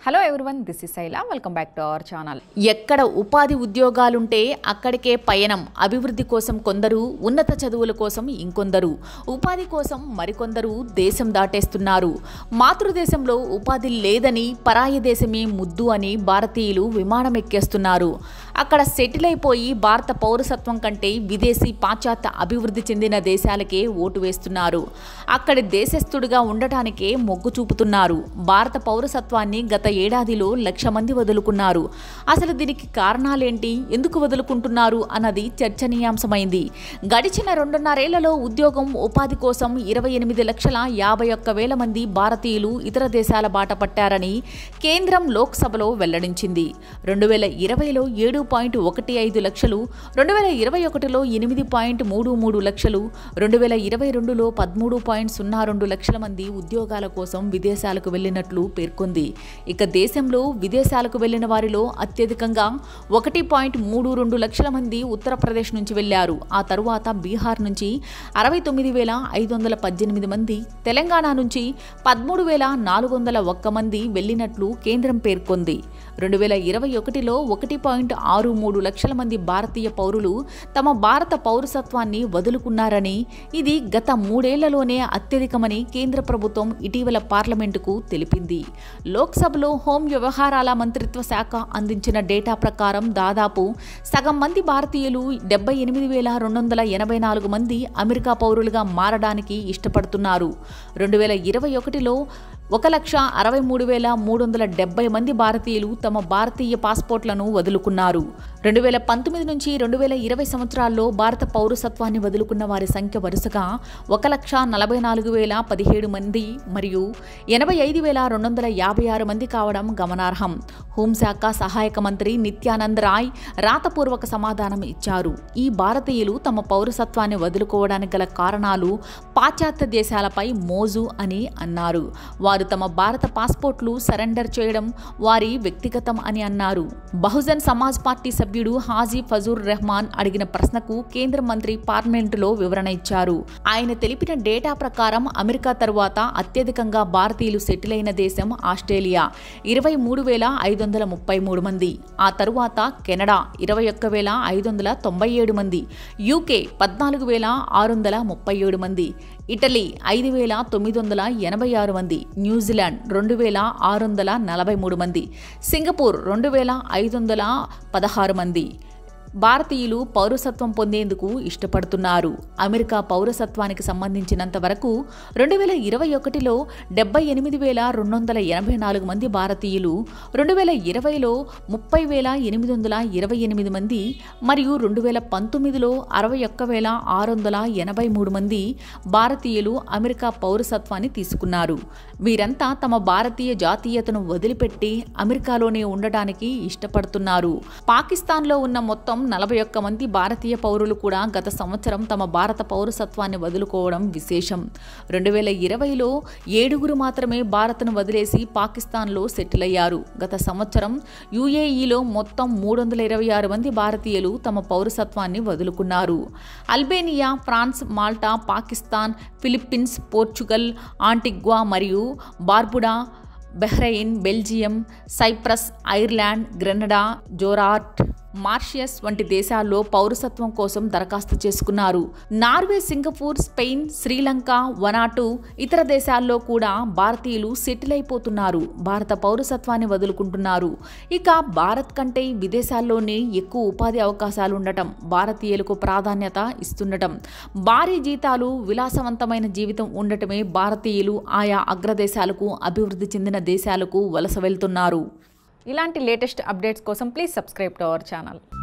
hello everyone this is Shaila welcome back to our channel ఎక్కడ ఉపాధి ఉద్యోగాలుంటే అక్కడికే పయనం అభివృద్ధి కోసం కొందరు ఉన్నత చదువుల కోసం ఇంకొందరు ఉపాధి కోసం మరికొందరు దేశం దాటేస్తున్నారు మాతృదేశంలో ఉపాధి లేదని పరాయి దేశమే ముద్దు అని భారతీయులు విమానం ఎక్కేస్తున్నారు అక్కడ సెటిల్ అయిపోయి భారత పౌరసత్వం కంటే విదేశీ పాశ్చాత్య అభివృద్ధి చెందిన దేశాలకే ఓటు వేస్తున్నారు అక్కడి దేశస్థుడిగా ఉండటానికే మొగ్గు చూపుతున్నారు భారత పౌరసత్వాన్ని గత ఏడాదిలో లక్ష మంది వదులుకున్నారు అసలు దీనికి కారణాలేంటి ఎందుకు వదులుకుంటున్నారు అన్నది చర్చనీయాంశమైంది గడిచిన రెండున్నరేళ్లలో ఉద్యోగం ఉపాధి కోసం ఇరవై ఎనిమిది లక్షల యాభై ఒక్క వేల మంది భారతీయులు ఇతర దేశాల బాట పట్టారని కేంద్రం లోక్సభలో వెల్లడించింది రెండు వేల ఇరవైలో ఏడు పాయింట్ ఒకటి ఐదు లక్షలు రెండు వేల ఇరవై ఒకటిలో ఎనిమిది పాయింట్ మూడు మూడు లక్షలు రెండు వేల ఇరవై రెండులో పదమూడు పాయింట్ సున్నా రెండు లక్షల మంది ఉద్యోగాల కోసం విదేశాలకు వెళ్లినట్లు పేర్కొంది ఇక దేశంలో విదేశాలకు వెళ్లిన వారిలో అత్యధికంగా ఒకటి పాయింట్ మూడు రెండు లక్షల మంది ఉత్తరప్రదేశ్ నుంచి వెళ్లారు ఆ తరువాత బీహార్ నుంచి అరవై తొమ్మిది వేల ఐదు వందల పద్దెనిమిది మంది తెలంగాణ నుంచి పదమూడు వేల నాలుగు వందల ఒక్క మంది వెళ్లినట్లు కేంద్రం పేర్కొంది రెండు వేల ఇరవై ఒకటిలో ఒకటి పాయింట్ ఆరు మూడు లక్షల మంది భారతీయ పౌరులు తమ భారత పౌరసత్వాన్ని వదులుకున్నారని ఇది గత మూడేళ్లలోనే అత్యధికమని కేంద్ర ప్రభుత్వం ఇటీవల పార్లమెంటుకు తెలిపింది లోక్సభలో హోం వ్యవహారాల మంత్రిత్వ శాఖ అందించిన డేటా ప్రకారం దాదాపు సగం మంది భారతీయులు డెబ్బై ఎనిమిది వేల రెండు వందల ఎనభై నాలుగు మంది అమెరికా పౌరులుగా మారడానికి ఇష్టపడుతున్నారు రెండు వేల ఇరవై ఒకటిలో ఒక లక్ష అరవై మూడు వేల మూడు వందల డెబ్బై మంది భారతీయులు తమ భారతీయ పాస్పోర్ట్లను వదులుకున్నారు రెండు వేల పంతొమ్మిది నుంచి రెండు వేల ఇరవై సంవత్సరాల్లో భారత పౌరసత్వాన్ని వదులుకున్న వారి సంఖ్య వరుసగా ఒక లక్ష నలభై నాలుగు వేల పదిహేడు మంది మరియు ఎనభై ఐదు వేల రెండు వందల యాభై ఆరు మంది కావడం గమనార్హం హోంశాఖ సహాయక మంత్రి నిత్యానంద్ రాయ్ రాతపూర్వక సమాధానం ఇచ్చారు ఈ భారతీయులు తమ పౌరసత్వాన్ని వదులుకోవడానికి గల కారణాలు పాశ్చాత్య దేశాలపై మోజు అని అన్నారు వారు తమ భారత పాస్పోర్ట్లు సరెండర్ చేయడం వారి వ్యక్తిగతం అని అన్నారు బహుజన్ సమాజ్ పార్టీ సభ్యుడు హాజీ ఫజూర్ రెహమాన్ అడిగిన ప్రశ్నకు కేంద్ర మంత్రి పార్లమెంటులో వివరణ ఇచ్చారు ఆయన తెలిపిన డేటా ప్రకారం అమెరికా తరువాత అత్యధికంగా భారతీయులు సెటిల్ అయిన దేశం ఆస్ట్రేలియా ఇరవై మూడు వేల ఐదు వందల ముప్పై మూడు మంది ఆ తరువాత కెనడా ఇరవై ఒక్క వేల ఐదు వందల తొంభై ఏడు మంది యూకే పద్నాలుగు వేల ఆరు వందల ముప్పై ఏడు మంది ఇటలీ ఐదు వేల తొమ్మిది వందల ఎనభై ఆరు మంది న్యూజిలాండ్ రెండు వేల ఆరు వందల నలభై మూడు మంది సింగపూర్ రెండు వేల ఐదు వందల పదహారు మంది భారతీయులు పౌరసత్వం పొందేందుకు ఇష్టపడుతున్నారు అమెరికా పౌరసత్వానికి సంబంధించినంత వరకు రెండు వేల ఇరవై ఒకటిలో డెబ్బై ఎనిమిది వేల రెండు వందల ఎనభై నాలుగు మంది భారతీయులు రెండు వేల ఇరవైలో ముప్పై వేల ఎనిమిది వందల ఇరవై ఎనిమిది మంది మరియు రెండు వేల పంతొమ్మిదిలో అరవై ఒక్క వేల ఆరు వందల ఎనభై మూడు మంది భారతీయులు అమెరికా పౌరసత్వాన్ని తీసుకున్నారు వీరంతా తమ భారతీయ జాతీయతను వదిలిపెట్టి అమెరికాలోనే ఉండటానికి ఇష్టపడుతున్నారు పాకిస్తాన్లో ఉన్న మొత్తం నలభై ఒక్క మంది భారతీయ పౌరులు కూడా గత సంవత్సరం తమ భారత పౌరసత్వాన్ని వదులుకోవడం విశేషం రెండు వేల ఇరవైలో ఏడుగురు మాత్రమే భారత్ను వదిలేసి పాకిస్తాన్లో సెటిల్ అయ్యారు గత సంవత్సరం యుఏఈలో మొత్తం మూడు వందల ఇరవై ఆరు మంది భారతీయులు తమ పౌరసత్వాన్ని వదులుకున్నారు Albania France Malta Pakistan Philippines Portugal Antigua మరియు Barbuda Bahrain Belgium Cyprus Ireland Grenada జోరాట్ మార్షియస్ వంటి దేశాల్లో పౌరసత్వం కోసం దరఖాస్తు చేసుకున్నారు Norway Singapore Spain Sri Lanka Vanuatu ఇతర దేశాల్లో కూడా భారతీయులు సెటిల్ అయిపోతున్నారు భారత పౌరసత్వాన్ని వదులుకుంటున్నారు ఇక భారత్ కంటే విదేశాల్లోనే ఎక్కువ ఉపాధి అవకాశాలు ఉండటం భారతీయులకు ప్రాధాన్యత ఇస్తుండటం భారీ జీతాలు విలాసవంతమైన జీవితం ఉండటమే భారతీయులు ఆయా అగ్రదేశాలకు అభివృద్ధి చెందిన దేశాలకు వలస వెళ్తున్నారు ఇలాంటి లేటెస్ట్ అప్డేట్స్ కోసం please subscribe to our channel